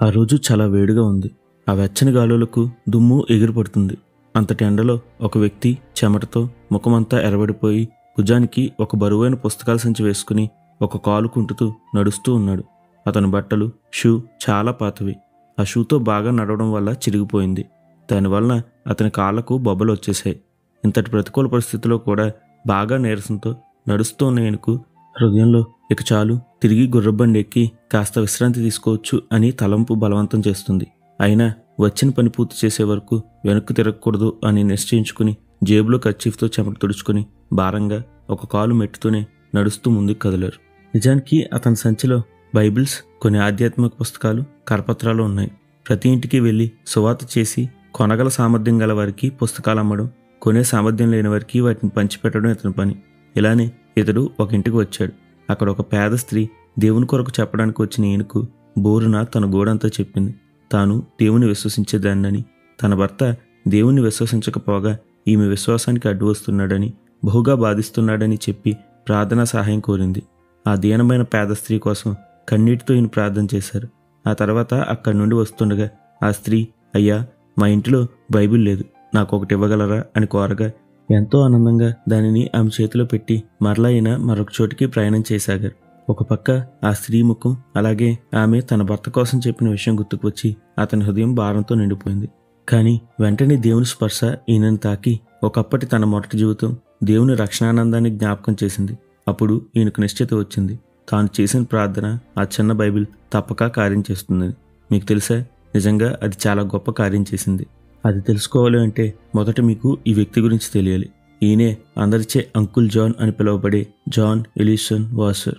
ఆ రోజు చాలా వేడిగా ఉంది ఆ వెచ్చని గాలులకు దుమ్ము ఎగిరిపడుతుంది అంతటి ఎండలో ఒక వ్యక్తి చెమటతో ముఖమంతా ఎరబడిపోయి భుజానికి ఒక బరువైన పుస్తకాల సంచి వేసుకుని ఒక కాలు కుంటుతూ నడుస్తూ ఉన్నాడు అతని బట్టలు షూ చాలా పాతవి ఆ షూతో బాగా నడవడం వల్ల చిరిగిపోయింది దానివలన అతని కాళ్ళకు బొబ్బలు వచ్చేసాయి ఇంతటి ప్రతికూల పరిస్థితిలో కూడా బాగా నీరసంతో నడుస్తూ ఉన్న ఈయనకు హృదయంలో ఇక చాలు తిరిగి గుర్రబండి ఎక్కి కాస్త విశ్రాంతి తీసుకోవచ్చు అని తలంపు బలవంతం చేస్తుంది అయినా వచ్చిన పని పూర్తి చేసే వరకు వెనక్కు తిరగకూడదు అని నిశ్చయించుకుని జేబులో కర్చీఫ్తో చెమట తుడుచుకుని భారంగా ఒక కాలు మెట్టుతూనే నడుస్తూ ముందుకు కదిలారు నిజానికి అతని సంచిలో బైబిల్స్ కొన్ని ఆధ్యాత్మిక పుస్తకాలు కరపత్రాలు ఉన్నాయి ప్రతి ఇంటికి వెళ్ళి సువాత చేసి కొనగల సామర్థ్యం గల వారికి పుస్తకాలు అమ్మడం కొనే సామర్థ్యం లేని వారికి వాటిని పంచిపెట్టడం ఇతని పని ఇలానే ఇతడు ఒక ఇంటికి వచ్చాడు అక్కడ ఒక పేద స్త్రీ దేవుని కొరకు చెప్పడానికి వచ్చిన ఈయనకు బోరున తన గోడంతా చెప్పింది తాను దేవుని విశ్వసించేదాన్నని తన భర్త దేవుణ్ణి విశ్వసించకపోగా ఈమె విశ్వాసానికి అడ్డు వస్తున్నాడని బహుగా బాధిస్తున్నాడని చెప్పి ప్రార్థనా సహాయం కోరింది ఆ దీనమైన పేద స్త్రీ కోసం కన్నీటితో ఈయన ప్రార్థన చేశారు ఆ తర్వాత అక్కడి నుండి వస్తుండగా ఆ స్త్రీ అయ్యా మా ఇంటిలో బైబిల్ లేదు నాకు ఒకటి ఇవ్వగలరా అని కోరగా ఎంతో ఆనందంగా దానిని ఆమె చేతిలో పెట్టి మరలా అయిన మరొక చోటికి ప్రయాణం చేశాగారు ఒక పక్క ఆ స్త్రీ ముఖం అలాగే ఆమె తన భర్త కోసం చెప్పిన విషయం గుర్తుకు వచ్చి అతని హృదయం భారంతో నిండిపోయింది కానీ వెంటనే దేవుని స్పర్శ ఈయనను తాకి ఒకప్పటి తన మొదటి జీవితం దేవుని రక్షణానందాన్ని జ్ఞాపకం చేసింది అప్పుడు ఈయనకు నిశ్చిత వచ్చింది తాను చేసిన ప్రార్థన ఆ చిన్న బైబిల్ తప్పక కార్యం చేస్తుందని మీకు తెలుసా నిజంగా అది చాలా గొప్ప కార్యం చేసింది అది తెలుసుకోవాలి అంటే మొదట మీకు ఈ వ్యక్తి గురించి తెలియాలి ఈయనే అందరిచే అంకుల్ జాన్ అని పిలువబడే John Ellison Vassar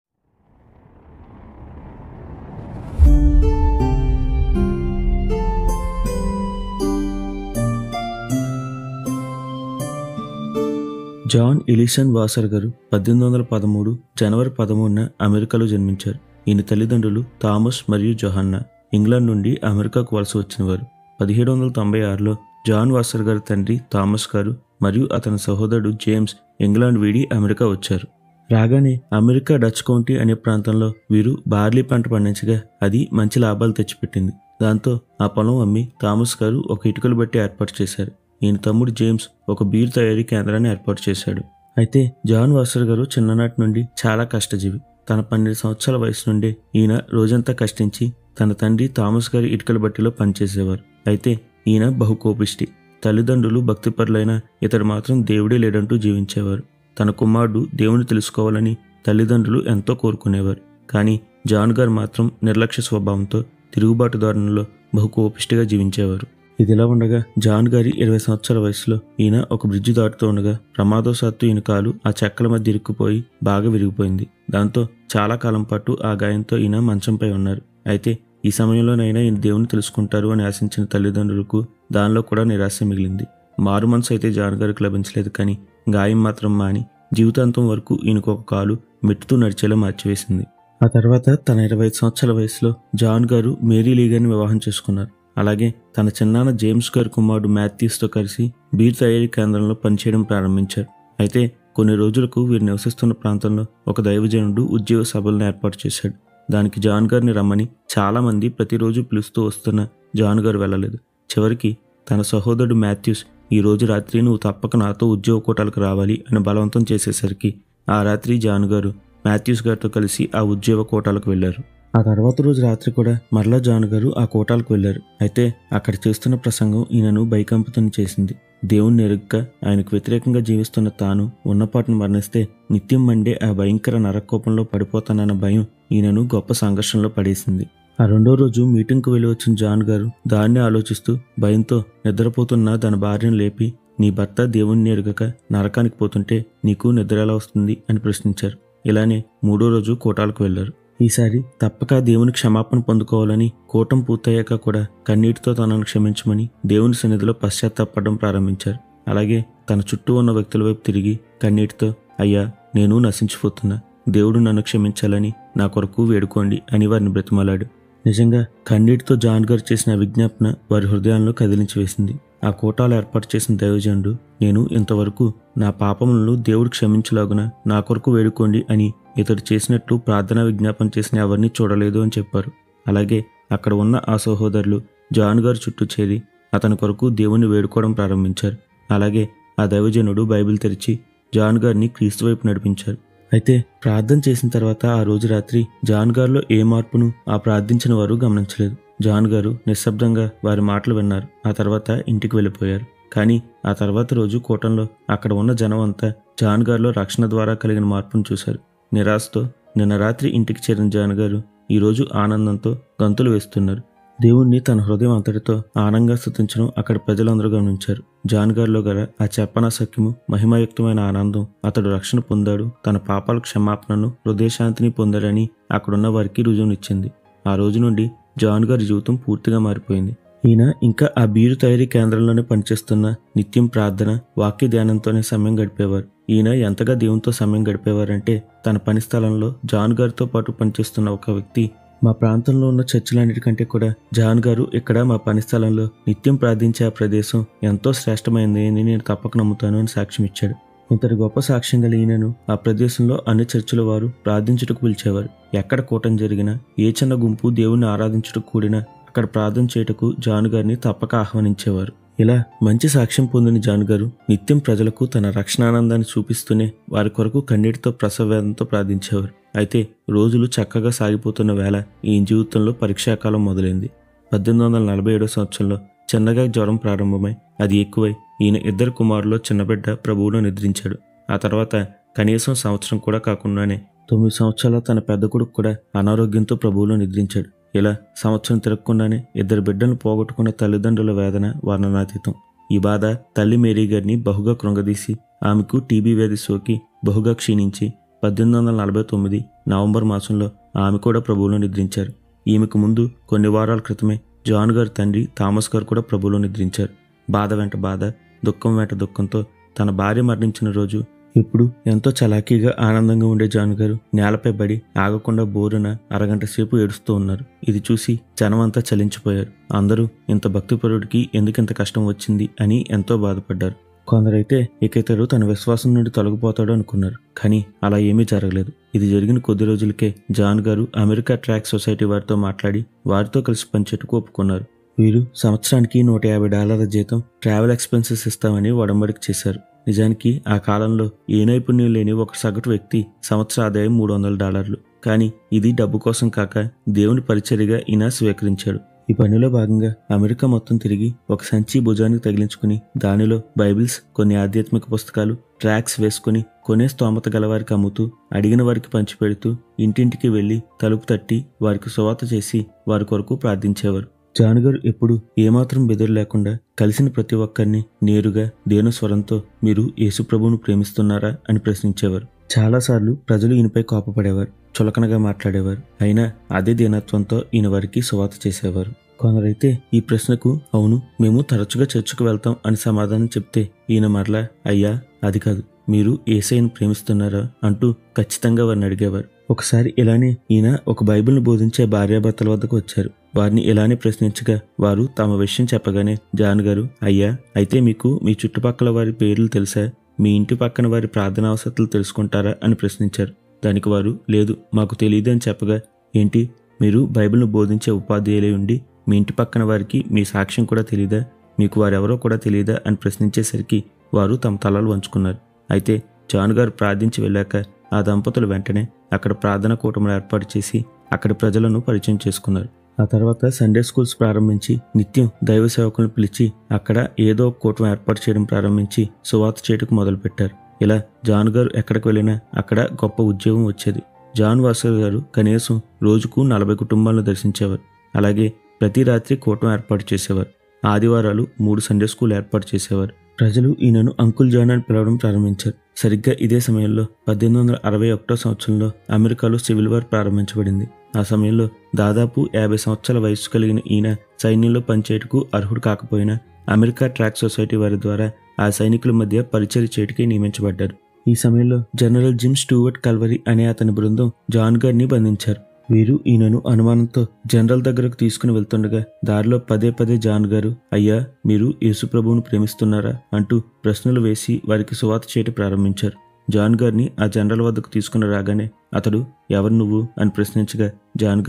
John Ellison Vassar గారు పద్దెనిమిది వందల పదమూడు జనవరి పదమూడున అమెరికాలో జన్మించారు ఈయన తల్లిదండ్రులు థామస్ మరియు జొహన్నా ఇంగ్లాండ్ నుండి అమెరికాకు వలస వచ్చినవారు పదిహేడు వందల తొంభై ఆరులో జాన్ వాసర్ గారి తండ్రి థామస్ గారు మరియు అతని సహోదరుడు జేమ్స్ ఇంగ్లాండ్ వీడి అమెరికా వచ్చారు రాగానే అమెరికా డచ్ కౌంటీ అనే ప్రాంతంలో వీరు బార్లీ పంట పండించగా అది మంచి లాభాలు తెచ్చిపెట్టింది దాంతో ఆ పొలం అమ్మి థామస్ గారు ఒక ఇటుకలు బట్టి ఏర్పాటు చేశారు ఈయన తమ్ముడు జేమ్స్ ఒక బీర్ తయారీ కేంద్రాన్ని ఏర్పాటు చేశాడు అయితే జాన్ వాసర్ గారు చిన్ననాటి నుండి చాలా కష్టజీవి తన పన్నెండు సంవత్సరాల వయసు నుండే ఈయన రోజంతా కష్టించి తన తండ్రి థామస్ గారి ఇటుకల బట్టిలో పనిచేసేవారు అయితే ఈయన బహుకోపిష్టి తల్లిదండ్రులు భక్తిపరులైన ఇతడు మాత్రం దేవుడే లేడంటూ జీవించేవారు తన కుమారుడు దేవుని తెలుసుకోవాలని తల్లిదండ్రులు ఎంతో కోరుకునేవారు కానీ జాన్ గారు మాత్రం నిర్లక్ష్య స్వభావంతో తిరుగుబాటు ధోరణిలో బహుకోపిష్టిగా జీవించేవారు ఇదిలా ఉండగా జాన్ గారి ఇరవై సంవత్సరాల వయసులో ఈయన ఒక బ్రిడ్జి దాటుతూ ఉండగా ప్రమాదవశాత్తు ఈయన కాలు ఆ చెక్కల మధ్య ఇరుక్కుపోయి బాగా విరిగిపోయింది దాంతో చాలా కాలం పాటు ఆ గాయంతో ఈయన మంచంపై ఉన్నారు అయితే ఈ సమయంలోనైనా ఈయన దేవుని తెలుసుకుంటారు అని ఆశించిన తల్లిదండ్రులకు దానిలో కూడా నిరాశ మిగిలింది మారు మనసు అయితే జాన్ గారికి లభించలేదు కానీ గాయం మాత్రం మాని జీవితాంతం వరకు ఈయనకు ఒక కాలు మెట్టుతూ నడిచేలా మార్చివేసింది ఆ తర్వాత తన ఇరవై ఐదు సంవత్సరాల వయసులో జాన్ గారు మేరీ లీ గారిని వివాహం చేసుకున్నారు అలాగే తన చిన్నాన్న జేమ్స్ గారి కుమారుడు మాథ్యూస్తో కలిసి బీర్ తయారీ కేంద్రంలో పనిచేయడం ప్రారంభించారు అయితే కొన్ని రోజులకు వీరు నివసిస్తున్న ప్రాంతంలో ఒక దైవజనుడు ఉద్యోగ సభలను ఏర్పాటు చేశాడు దానికి జాన్ గారిని రమ్మని చాలామంది ప్రతిరోజు పిలుస్తూ వస్తున్న జాన్ గారు వెళ్ళలేదు చివరికి తన సహోదరుడు మాథ్యూస్ ఈ రోజు రాత్రి నువ్వు తప్పక నాతో ఉద్యోగ కోటాలకు రావాలి అని బలవంతం చేసేసరికి ఆ రాత్రి జాన్ గారు మాథ్యూస్ గారితో కలిసి ఆ ఉద్యోగ కోటాలకు వెళ్లారు ఆ తర్వాత రోజు రాత్రి కూడా మరలా జాన్ గారు ఆ కోటాలకు వెళ్లారు అయితే అక్కడ చేస్తున్న ప్రసంగం ఈయనను భయకంపితం చేసింది దేవుణ్ణి ఎరుగ్గా ఆయనకు వ్యతిరేకంగా జీవిస్తున్న తాను ఉన్నపాటును మరణిస్తే నిత్యం మండే ఆ భయంకర నరకోపంలో పడిపోతానన్న భయం ఈయనను గొప్ప సంఘర్షణలో పడేసింది ఆ రెండో రోజు మీటింగ్కు వెళ్ళి వచ్చిన జాన్ గారు దాన్ని ఆలోచిస్తూ భయంతో నిద్రపోతున్న తన భార్యను లేపి నీ భర్త దేవుణ్ణి ఎరుగక నరకానికి పోతుంటే నీకు నిద్ర ఎలా వస్తుంది అని ప్రశ్నించారు ఇలానే మూడో రోజు కోటాలకు వెళ్లారు ఈసారి తప్పక దేవుని క్షమాపణ పొందుకోవాలని కూటం పూర్తయ్యాక కూడా కన్నీటితో తనను క్షమించమని దేవుని సన్నిధిలో పశ్చాత్తాపడడం ప్రారంభించారు అలాగే తన చుట్టూ ఉన్న వ్యక్తుల వైపు తిరిగి కన్నీటితో అయ్యా నేను నశించిపోతున్నా దేవుడు నన్ను క్షమించాలని నా కొరకు వేడుకోండి అని వారిని బ్రతిమలాడు నిజంగా కన్నీటితో జాన్ గారు చేసిన విజ్ఞాపన వారి హృదయాలను కదిలించి వేసింది ఆ కోటాలు ఏర్పాటు చేసిన దైవజనుడు నేను ఇంతవరకు నా పాపములను దేవుడు క్షమించలాగున నా కొరకు వేడుకోండి అని ఇతడు చేసినట్లు ప్రార్థనా విజ్ఞాపన చేసిన ఎవరిని చూడలేదు అని చెప్పారు అలాగే అక్కడ ఉన్న ఆ సహోదరులు జాన్ గారు చుట్టూ చేరి అతని కొరకు దేవుణ్ణి వేడుకోవడం ప్రారంభించారు అలాగే ఆ దైవజనుడు బైబిల్ తెరిచి జాన్ గారిని క్రీస్తు వైపు నడిపించారు అయితే ప్రార్థన చేసిన తర్వాత ఆ రోజు రాత్రి జాన్ గారిలో ఏ మార్పును ఆ ప్రార్థించిన వారు గమనించలేదు జాన్ గారు నిశ్శబ్దంగా వారి మాటలు విన్నారు ఆ తర్వాత ఇంటికి వెళ్ళిపోయారు కానీ ఆ తర్వాత రోజు కూటంలో అక్కడ ఉన్న జనం అంతా జాన్ గారిలో రక్షణ ద్వారా కలిగిన మార్పును చూశారు నిరాశతో నిన్న రాత్రి ఇంటికి చేరిన జాన్ గారు ఈరోజు ఆనందంతో గంతులు వేస్తున్నారు దేవుణ్ణి తన హృదయం అంతటితో ఆనందంగా స్థుతించడం అక్కడ ప్రజలందరూ గమనించారు జాన్ గారిలో గల ఆ చెప్పన సఖ్యము మహిమాయుక్తమైన ఆనందం అతడు రక్షణ పొందాడు తన పాపాల క్షమాపణను హృదయశాంతిని పొందాడని అక్కడున్న వారికి రుజువునిచ్చింది ఆ రోజు నుండి జాన్ గారి జీవితం పూర్తిగా మారిపోయింది ఈయన ఇంకా ఆ బీరు తయారీ కేంద్రంలోనే పనిచేస్తున్న నిత్యం ప్రార్థన వాక్య ధ్యానంతోనే సమయం గడిపేవారు ఈయన ఎంతగా దేవునితో సమయం గడిపేవారంటే తన పని స్థలంలో జాన్ గారితో పాటు పనిచేస్తున్న ఒక వ్యక్తి మా ప్రాంతంలో ఉన్న చర్చిలన్నిటికంటే కూడా జాన్ గారు ఇక్కడ మా పని స్థలంలో నిత్యం ప్రార్థించే ఆ ప్రదేశం ఎంతో శ్రేష్టమైంది అని నేను తప్పక నమ్ముతాను అని సాక్ష్యం ఇచ్చాడు ఇంతటి గొప్ప సాక్ష్యం గల ఈయనను ఆ ప్రదేశంలో అన్ని చర్చిల వారు ప్రార్థించుటకు పిలిచేవారు ఎక్కడ కూటం జరిగినా ఏ చిన్న గుంపు దేవుణ్ణి ఆరాధించుటకు కూడినా అక్కడ ప్రార్థన చేయుటకు జాన్ గారిని తప్పక ఆహ్వానించేవారు ఇలా మంచి సాక్ష్యం పొందిన జాన్ గారు నిత్యం ప్రజలకు తన రక్షణానందాన్ని చూపిస్తూనే వారి కొరకు కన్నీటితో ప్రసవేదంతో ప్రార్థించేవారు అయితే రోజులు చక్కగా సాగిపోతున్న వేళ ఈయన జీవితంలో పరీక్షాకాలం మొదలైంది పద్దెనిమిది వందల నలభై ఏడో సంవత్సరంలో చిన్నగా జ్వరం ప్రారంభమై అది ఎక్కువై ఈయన ఇద్దరు కుమారులో చిన్నబిడ్డ ప్రభువులో నిద్రించాడు ఆ తర్వాత కనీసం సంవత్సరం కూడా కాకుండానే తొమ్మిది సంవత్సరాల తన పెద్ద కొడుకు కూడా అనారోగ్యంతో ప్రభువులో నిద్రించాడు ఇలా సంవత్సరం తిరగకుండానే ఇద్దరు బిడ్డలను పోగొట్టుకున్న తల్లిదండ్రుల వేదన వర్ణనాతీతం ఈ బాధ తల్లి మేరీ గారిని బహుగా కృంగదీసి ఆమెకు టీబీ వ్యాధి సోకి బహుగా క్షీణించి పద్దెనిమిది వందల నలభై తొమ్మిది నవంబర్ మాసంలో ఆమె కూడా ప్రభువులో నిద్రించారు ఈమెకు ముందు కొన్ని వారాల క్రితమే జాన్ గారి తండ్రి థామస్ గారు కూడా ప్రభువులో నిద్రించారు బాధ వెంట బాధ దుఃఖం వెంట దుఃఖంతో తన భార్య మరణించిన రోజు ఇప్పుడు ఎంతో చలాకీగా ఆనందంగా ఉండే జాన్ గారు నేలపై పడి ఆగకుండా బోరున అరగంట సేపు ఏడుస్తూ ఉన్నారు ఇది చూసి జనమంతా చలించిపోయారు అందరూ ఇంత భక్తిపరుడికి ఎందుకింత కష్టం వచ్చింది అని ఎంతో బాధపడ్డారు కొందరైతే ఇక ఇతడు తన విశ్వాసం నుండి తొలగిపోతాడు అనుకున్నారు కానీ అలా ఏమీ జరగలేదు ఇది జరిగిన కొద్ది రోజులకే జాన్ గారు అమెరికా ట్రాక్ సొసైటీ వారితో మాట్లాడి వారితో కలిసి పనిచేట్టుకు ఒప్పుకున్నారు వీరు సంవత్సరానికి నూట యాభై డాలర్ల జీతం ట్రావెల్ ఎక్స్పెన్సెస్ ఇస్తామని ఒడంబడిక చేశారు నిజానికి ఆ కాలంలో ఏ నైపుణ్యం లేని ఒక సగటు వ్యక్తి సంవత్సర ఆదాయం మూడు వందల డాలర్లు కానీ ఇది డబ్బు కోసం కాక దేవుని పరిచర్యగా ఈయన స్వీకరించాడు ఈ పనిలో భాగంగా అమెరికా మొత్తం తిరిగి ఒక సంచి భుజానికి తగిలించుకుని దానిలో బైబిల్స్ కొన్ని ఆధ్యాత్మిక పుస్తకాలు ట్రాక్స్ వేసుకుని కొనే స్తోమత గలవారికి అమ్ముతూ అడిగిన వారికి పంచిపెడుతూ ఇంటింటికి వెళ్లి తలుపు తట్టి వారికి సువాత చేసి వారి కొరకు ప్రార్థించేవారు జాన్ గారు ఎప్పుడు ఏమాత్రం బెదిరి లేకుండా కలిసిన ప్రతి ఒక్కరిని నేరుగా దేను స్వరంతో మీరు యేసుప్రభువును ప్రేమిస్తున్నారా అని ప్రశ్నించేవారు చాలాసార్లు ప్రజలు ఈయనపై కోపపడేవారు చులకనగా మాట్లాడేవారు అయినా అదే దీనత్వంతో ఈయన వారికి సువాత చేసేవారు కొందరైతే ఈ ప్రశ్నకు అవును మేము తరచుగా చర్చకు వెళ్తాం అని సమాధానం చెప్తే ఈయన మరలా అయ్యా అది కాదు మీరు ఏసైని ప్రేమిస్తున్నారా అంటూ ఖచ్చితంగా వారిని అడిగేవారు ఒకసారి ఇలానే ఈయన ఒక బైబిల్ను బోధించే భార్యాభర్తల వద్దకు వచ్చారు వారిని ఇలానే ప్రశ్నించగా వారు తమ విషయం చెప్పగానే జాన్ గారు అయ్యా అయితే మీకు మీ చుట్టుపక్కల వారి పేర్లు తెలుసా మీ ఇంటి పక్కన వారి ప్రార్థనా అవసరాలు తెలుసుకుంటారా అని ప్రశ్నించారు దానికి వారు లేదు మాకు తెలియదు అని చెప్పగా ఏంటి మీరు బైబిల్ను బోధించే ఉపాధ్యాయులై ఉండి మీ ఇంటి పక్కన వారికి మీ సాక్ష్యం కూడా తెలియదా మీకు వారెవరో కూడా తెలియదా అని ప్రశ్నించేసరికి వారు తమ తలలు వంచుకున్నారు అయితే జాన్ గారు ప్రార్థించి వెళ్ళాక ఆ దంపతులు వెంటనే అక్కడ ప్రార్థన కూటములు ఏర్పాటు చేసి అక్కడి ప్రజలను పరిచయం చేసుకున్నారు ఆ తర్వాత సండే స్కూల్స్ ప్రారంభించి నిత్యం దైవ సేవకులను పిలిచి అక్కడ ఏదో ఒక కూటమి ఏర్పాటు చేయడం ప్రారంభించి సువార్త చేయటకు మొదలుపెట్టారు ఇలా జాన్ గారు ఎక్కడికి వెళ్ళినా అక్కడ గొప్ప ఉద్యోగం వచ్చేది జాన్ వాసర్ గారు కనీసం రోజుకు నలభై కుటుంబాలను దర్శించేవారు అలాగే ప్రతి రాత్రి కూటం ఏర్పాటు చేసేవారు ఆదివారాలు మూడు సండే స్కూల్ ఏర్పాటు చేసేవారు ప్రజలు ఈయనను అంకుల్ జాన్ అని పిలవడం ప్రారంభించారు సరిగ్గా ఇదే సమయంలో పద్దెనిమిది వందల అరవై ఒకటో సంవత్సరంలో అమెరికాలో సివిల్ వార్ ప్రారంభించబడింది ఆ సమయంలో దాదాపు యాభై సంవత్సరాల వయసు కలిగిన ఈయన సైన్యంలో పనిచేయటకు అర్హుడు కాకపోయినా అమెరికా ట్రాక్ సొసైటీ వారి ద్వారా ఆ సైనికుల మధ్య పరిచయ చేయటికి నియమించబడ్డారు ఈ సమయంలో జనరల్ జిమ్ స్టూవర్ట్ కల్వరీ అనే అతని బృందం జాన్ గారిని బంధించారు వీరు ఈయనను అనుమానంతో జనరల్ దగ్గరకు తీసుకుని వెళ్తుండగా దారిలో పదే పదే జాన్ గారు అయ్యా మీరు యేసుప్రభువును ప్రేమిస్తున్నారా అంటూ ప్రశ్నలు వేసి వారికి సువాత చేయటం ప్రారంభించారు జాన్ గారిని ఆ జనరల్ వద్దకు తీసుకుని రాగానే అతడు ఎవరు నువ్వు అని ప్రశ్నించగా జాన్ గారు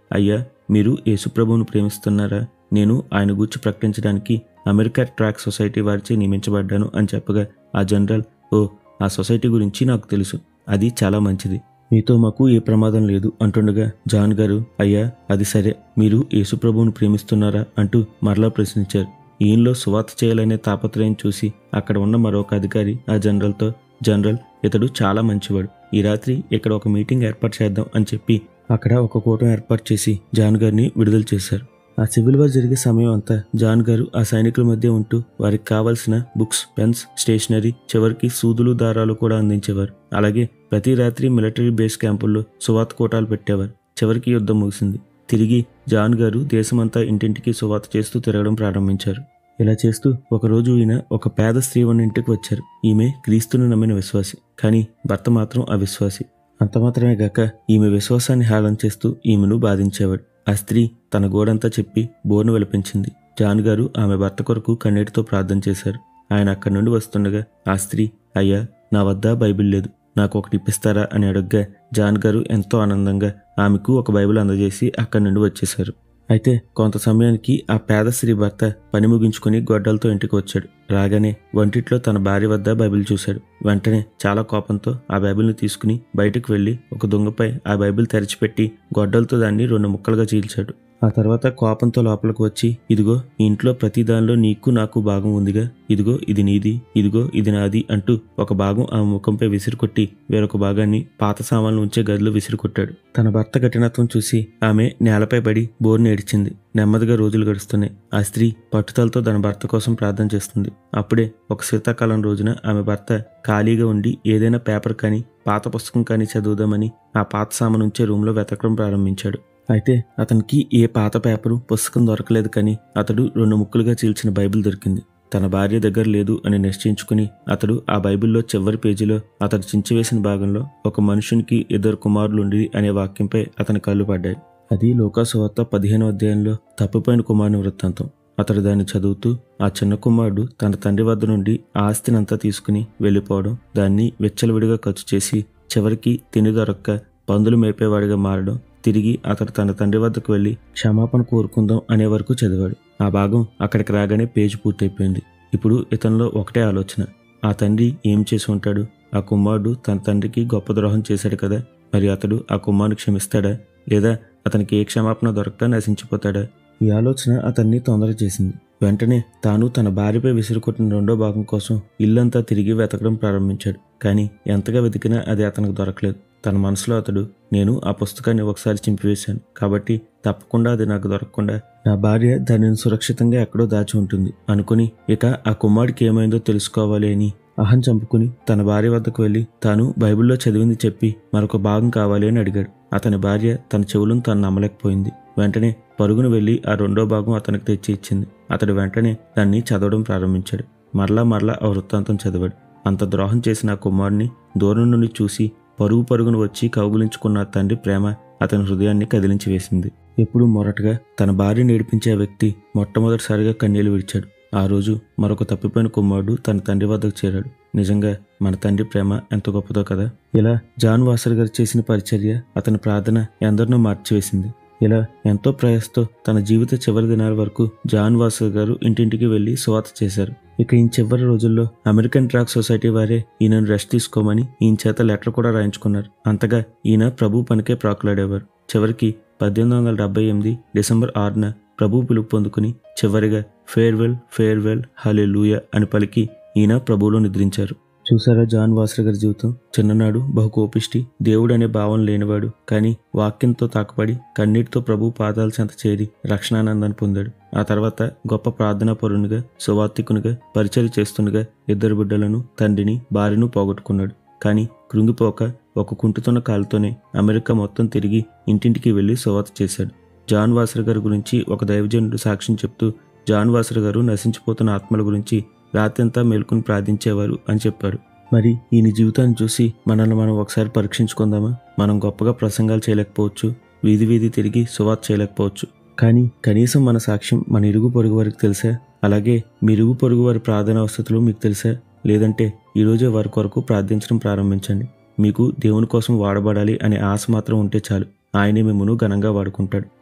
అయ్యా మీరు యేసుప్రభువును ప్రేమిస్తున్నారా నేను ఆయన గూర్చి ప్రకటించడానికి అమెరికా ట్రాక్ సొసైటీ వారిచే నియమించబడ్డాను అని చెప్పగా ఆ జనరల్ ఓ ఆ సొసైటీ గురించి నాకు తెలుసు అది చాలా మంచిది మీతో మాకు ఏ ప్రమాదం లేదు అంటుండగా జాన్ గారు అయ్యా అది సరే మీరు యేసుప్రభువును ప్రేమిస్తున్నారా అంటూ మరలా ప్రశ్నించారు ఈయనలో సువార్త చేయాలనే తాపత్రయం చూసి అక్కడ ఉన్న మరొక అధికారి ఆ జనరల్తో జనరల్ ఇతడు చాలా మంచివాడు ఈ రాత్రి ఇక్కడ ఒక మీటింగ్ ఏర్పాటు చేద్దాం అని చెప్పి అక్కడ ఒక కూటం ఏర్పాటు చేసి జాన్ గారిని విడుదల చేశారు ఆ సివిల్ వార్ జరిగే సమయం అంతా జాన్ గారు ఆ సైనికుల మధ్య ఉంటూ వారికి కావలసిన బుక్స్ పెన్స్ స్టేషనరీ చివరికి సూదులు దారాలు కూడా అందించేవారు అలాగే ప్రతి రాత్రి మిలిటరీ బేస్ క్యాంపుల్లో సువార్త కోటాలు పెట్టేవారు చివరికి యుద్ధం ముగిసింది తిరిగి జాన్ గారు దేశమంతా ఇంటింటికి సువార్త చేస్తూ తిరగడం ప్రారంభించారు ఇలా చేస్తూ ఒకరోజు ఈయన ఒక పేద స్త్రీ ఉన్న ఇంటికి వచ్చారు ఈమె క్రీస్తును నమ్మిన విశ్వాసి కానీ భర్త మాత్రం అవిశ్వాసి అంత మాత్రమే గాక ఈమె విశ్వాసాన్ని హేళన చేస్తూ ఈమెను బాధించేవాడు ఆ స్త్రీ తన గోడంతా చెప్పి బోర్ను విలపించింది జాన్ గారు ఆమె భర్త కొరకు కన్నీటితో ప్రార్థన చేశారు ఆయన అక్కడి నుండి వస్తుండగా ఆ స్త్రీ అయ్యా నా వద్ద బైబిల్ లేదు నాకు ఒకటి ఇప్పిస్తారా అని అడగగా జాన్ గారు ఎంతో ఆనందంగా ఆమెకు ఒక బైబిల్ అందజేసి అక్కడి నుండి వచ్చేశారు అయితే కొంత సమయానికి ఆ పేద స్త్రీ భర్త పని ముగించుకుని గొడ్డలతో ఇంటికి వచ్చాడు రాగానే వంటిట్లో తన భార్య వద్ద బైబిల్ చూశాడు వెంటనే చాలా కోపంతో ఆ బైబిల్ని తీసుకుని బయటకు వెళ్ళి ఒక దొంగపై ఆ బైబిల్ తెరిచిపెట్టి గొడ్డలతో దాన్ని రెండు ముక్కలుగా చీల్చాడు ఆ తర్వాత కోపంతో లోపలికి వచ్చి ఇదిగో ఈ ఇంట్లో ప్రతి దానిలో నీకు నాకు భాగం ఉందిగా ఇదిగో ఇది నీది ఇదిగో ఇది నాది అంటూ ఒక భాగం ఆమె ముఖంపై విసిరికొట్టి వేరొక భాగాన్ని పాత సామాన్లు ఉంచే గదిలో విసిరికొట్టాడు తన భర్త కఠినత్వం చూసి ఆమె నేలపై పడి బోర్ని ఏడ్చింది నెమ్మదిగా రోజులు గడుస్తున్నాయి ఆ స్త్రీ పట్టుదలతో తన భర్త కోసం ప్రార్థన చేస్తుంది అప్పుడే ఒక శీతాకాలం రోజున ఆమె భర్త ఖాళీగా ఉండి ఏదైనా పేపర్ కానీ పాత పుస్తకం కానీ చదువుదామని ఆ పాత సామాను ఉంచే రూమ్లో వెతకడం ప్రారంభించాడు అయితే అతనికి ఏ పాత పేపరు పుస్తకం దొరకలేదు కానీ అతడు రెండు ముక్కలుగా చీల్చిన బైబిల్ దొరికింది తన భార్య దగ్గర లేదు అని నిశ్చయించుకుని అతడు ఆ బైబిల్లో చివరి పేజీలో అతడు చించివేసిన భాగంలో ఒక మనుషునికి ఇద్దరు కుమారులుండి అనే వాక్యంపై అతని కళ్ళు పడ్డాయి అది లోకాసువార్త పదిహేనో అధ్యాయంలో తప్పిపోయిన కుమారుని వృత్తాంతం అతడు దాన్ని చదువుతూ ఆ చిన్న కుమారుడు తన తండ్రి వద్ద నుండి ఆ ఆస్తినంతా తీసుకుని వెళ్ళిపోవడం దాన్ని విచ్చలవిడిగా ఖర్చు చేసి చివరికి తిని దొరక్క పందులు మేపేవాడిగా మారడం తిరిగి అతడు తన తండ్రి వద్దకు వెళ్ళి క్షమాపణ కోరుకుందాం అనే వరకు చదివాడు ఆ భాగం అక్కడికి రాగానే పేజీ పూర్తయిపోయింది ఇప్పుడు ఇతనిలో ఒకటే ఆలోచన ఆ తండ్రి ఏం చేసి ఉంటాడు ఆ కుమారుడు తన తండ్రికి గొప్ప ద్రోహం చేశాడు కదా మరి అతడు ఆ కుమారుని క్షమిస్తాడా లేదా అతనికి ఏ క్షమాపణ దొరకక నశించిపోతాడా ఈ ఆలోచన అతన్ని తొందర చేసింది వెంటనే తాను తన భార్యపై విసిరికొట్టిన రెండో భాగం కోసం ఇల్లంతా తిరిగి వెతకడం ప్రారంభించాడు కానీ ఎంతగా వెతికినా అది అతనికి దొరకలేదు తన మనసులో అతడు నేను ఆ పుస్తకాన్ని ఒకసారి చింపివేశాను కాబట్టి తప్పకుండా అది నాకు దొరకకుండా నా భార్య దానిని సురక్షితంగా ఎక్కడో దాచి ఉంటుంది అనుకుని ఇక ఆ కుమారుడికి ఏమైందో తెలుసుకోవాలి అని అహం చంపుకుని తన భార్య వద్దకు వెళ్ళి తాను బైబిల్లో చదివింది చెప్పి మరొక భాగం కావాలి అని అడిగాడు అతని భార్య తన చెవులను తాను నమ్మలేకపోయింది వెంటనే పరుగును వెళ్ళి ఆ రెండో భాగం అతనికి తెచ్చి ఇచ్చింది అతడు వెంటనే దాన్ని చదవడం ప్రారంభించాడు మరలా మరలా ఆ వృత్తాంతం చదివాడు అంత ద్రోహం చేసిన ఆ కుమారుని దూరం నుండి చూసి పరుగు పరుగును వచ్చి కౌగులించుకున్న తండ్రి ప్రేమ అతని హృదయాన్ని కదిలించి వేసింది ఎప్పుడు మొరటగా తన భార్యను ఏడిపించే వ్యక్తి మొట్టమొదటిసారిగా కన్నీళ్లు విడిచాడు ఆ రోజు మరొక తప్పిపోయిన కుమారుడు తన తండ్రి వద్దకు చేరాడు నిజంగా మన తండ్రి ప్రేమ ఎంత గొప్పదో కదా ఇలా జాన్ వాసర్ గారు చేసిన పరిచర్య అతని ప్రార్థన ఎందరినో మార్చివేసింది ఇలా ఎంతో ప్రయాసతో తన జీవిత చివరి దినాల వరకు జాన్ వాసర్ గారు ఇంటింటికి వెళ్లి సువార్త చేశారు ఇక ఈ చివరి రోజుల్లో అమెరికన్ ట్రాక్ సొసైటీ వారే ఈయనను రెస్ట్ తీసుకోమని ఈయన చేత లెటర్ కూడా రాయించుకున్నారు అంతగా ఈయన ప్రభు పనికే ప్రాకులాడేవారు చివరికి పద్దెనిమిది వందల డెబ్బై ఎనిమిది డిసెంబర్ ఆరున ప్రభు పిలుపు పొందుకుని చివరిగా ఫేర్వెల్ ఫేర్వెల్ హలే అని పలికి ఈయన ప్రభువులో నిద్రించారు చూసారా జాన్ వాసర్ గారి జీవితం చిన్ననాడు బహుకోపిష్టి దేవుడు అనే భావం లేనివాడు కానీ వాక్యంతో తాకపడి కన్నీటితో ప్రభు పాదాల చెంత చేరి రక్షణానందాన్ని పొందాడు ఆ తర్వాత గొప్ప ప్రార్థనా పరునిగా సువార్థికునిగా పరిచయం చేస్తుండగా ఇద్దరు బిడ్డలను తండ్రిని భార్యను పోగొట్టుకున్నాడు కానీ కృంగిపోక ఒక కుంటుతున్న కాలుతోనే అమెరికా మొత్తం తిరిగి ఇంటింటికి వెళ్లి సువార్త చేశాడు జాన్ వాసర్ గారి గురించి ఒక దైవజనుడు సాక్ష్యం చెప్తూ జాన్ వాసర్ గారు నశించిపోతున్న ఆత్మల గురించి రాత్రంతా మేల్కొని ప్రార్థించేవారు అని చెప్పాడు మరి ఈయన జీవితాన్ని చూసి మనల్ని మనం ఒకసారి పరీక్షించుకుందామా మనం గొప్పగా ప్రసంగాలు చేయలేకపోవచ్చు వీధి వీధి తిరిగి సువార్త చేయలేకపోవచ్చు కానీ కనీసం మన సాక్ష్యం మన ఇరుగు పొరుగు వారికి తెలుసా అలాగే మీ ఇరుగు పొరుగు వారి ప్రార్థన వసతులు మీకు తెలుసా లేదంటే ఈరోజే వారి కొరకు ప్రార్థించడం ప్రారంభించండి మీకు దేవుని కోసం వాడబడాలి అనే ఆశ మాత్రం ఉంటే చాలు ఆయనే మిమ్మను ఘనంగా వాడుకుంటాడు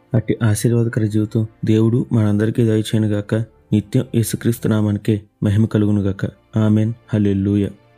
అట్టి ఆశీర్వాదకర జీవితం దేవుడు మనందరికీ దయచేయనుగాక నిత్యం యేసుక్రీస్తు నామానికే మహిమ కలుగునుగాక ఆమెన్ హల్లెలూయా